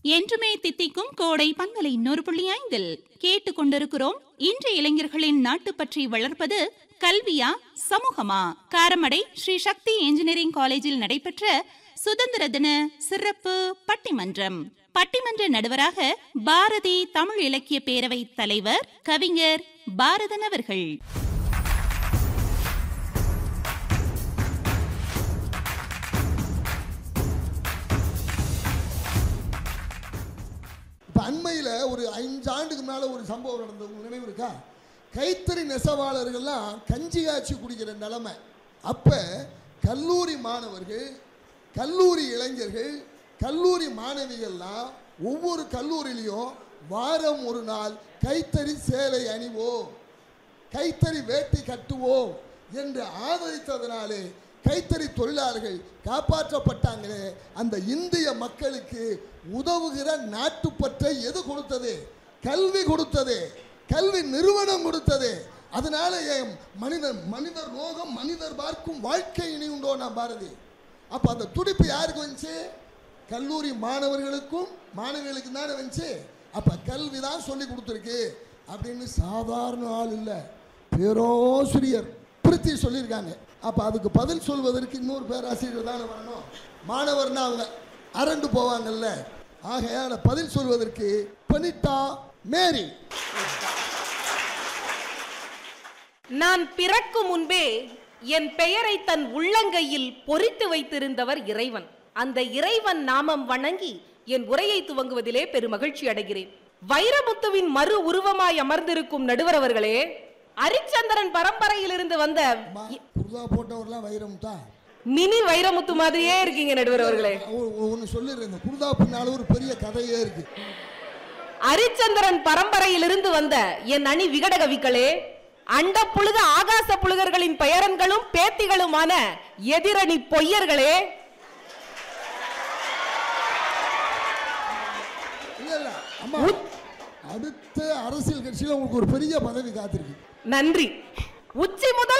என்றுமே தித்திக்கும் கோடை பண்பலை இன்னொரு புள்ளி ஐந்தில் கேட்டுக்கொண்டிருக்கிறோம் இன்றைய இளைஞர்களின் நாட்டு பற்றி வளர்ப்பது கல்வியா சமூகமா காரமடை ஸ்ரீ சக்தி இன்ஜினியரிங் காலேஜில் நடைபெற்ற சுதந்திர தின சிறப்பு பட்டிமன்றம் பட்டிமன்ற நடுவராக பாரதி தமிழ் இலக்கிய பேரவை தலைவர் கவிஞர் பாரதன் அவர்கள் இப்போ அண்மையில் ஒரு அஞ்சு ஆண்டுக்கு மேலே ஒரு சம்பவம் நடந்தது உங்களுக்கு நினைவு இருக்கா கைத்தறி நெசவாளர்கள்லாம் கஞ்சி காய்ச்சி குடிக்கிற நிலைமை அப்போ கல்லூரி மாணவர்கள் கல்லூரி இளைஞர்கள் கல்லூரி மாணவிகள்லாம் ஒவ்வொரு கல்லூரியிலையும் வாரம் ஒரு நாள் கைத்தறி சேலை அணிவோம் கைத்தறி வேட்டி கட்டுவோம் என்று ஆதரித்ததனாலே கைத்தறி தொழிலாளர்கள் காப்பாற்றப்பட்டாங்களே அந்த இந்திய மக்களுக்கு உதவுகிற நாட்டுப்பற்றை எது கொடுத்தது கல்வி கொடுத்தது கல்வி நிறுவனம் கொடுத்தது அதனால என் மனிதர் மனிதர் ரோகம் மனிதர் பார்க்கும் வாழ்க்கை இனி உண்டோ நான் பாரதி அப்போ அந்த துடிப்பு யாருக்கு வந்துச்சு கல்லூரி மாணவர்களுக்கும் மாணவிகளுக்கு தானே வந்துச்சு அப்போ கல்வி தான் சொல்லி கொடுத்துருக்கு அப்படின்னு சாதாரண ஆள் இல்லை பேராசிரியர் பிரித்தி சொல்லியிருக்காங்க அப்போ அதுக்கு பதில் சொல்வதற்கு இன்னொரு பேராசிரியர் தானே வரணும் மாணவர்னா அவங்க அரண்டு போவாங்கல்ல ஆகையால பதில் சொல்வதற்கு பனிட்டா மேரி நான் பிறக்கும் முன்பே என் பெயரை தன் உள்ளங்கையில் பொறித்து வைத்திருந்தவர் இறைவன் அந்த இறைவன் நாமம் வணங்கி என் உரையை துவங்குவதிலே பெருமகிழ்ச்சி அடைகிறேன் வைரமுத்துவின் மறு உருவமாய் அமர்ந்திருக்கும் நடுவர் அவர்களே அரிச்சந்திரன் பரம்பரையிலிருந்து வந்த இ- குர்தா போட்டவர்லாம் வைரம் தான் மினி வைரமுத்து மாதிரியே இருக்கீங்க நடுவர் அவர்களே ஒன்று சொல்லிடுறேன் இந்த குர்தா பின்னால ஒரு பெரிய கதையே இருக்கு அரிச்சந்திரன் பரம்பரையிலிருந்து வந்த என் அணி விகடகவிகளே அண்ட புழுக ஆகாச புழுகர்களின் பெயரன்களும் பேத்திகளுமான எதிரணி பொய்யர்களே இல்ல இல்ல அம்மா அடுத்த அரசியல் கட்சியில் உங்களுக்கு ஒரு பெரிய பதவி காத்திருக்கு நன்றி உச்சி முதல்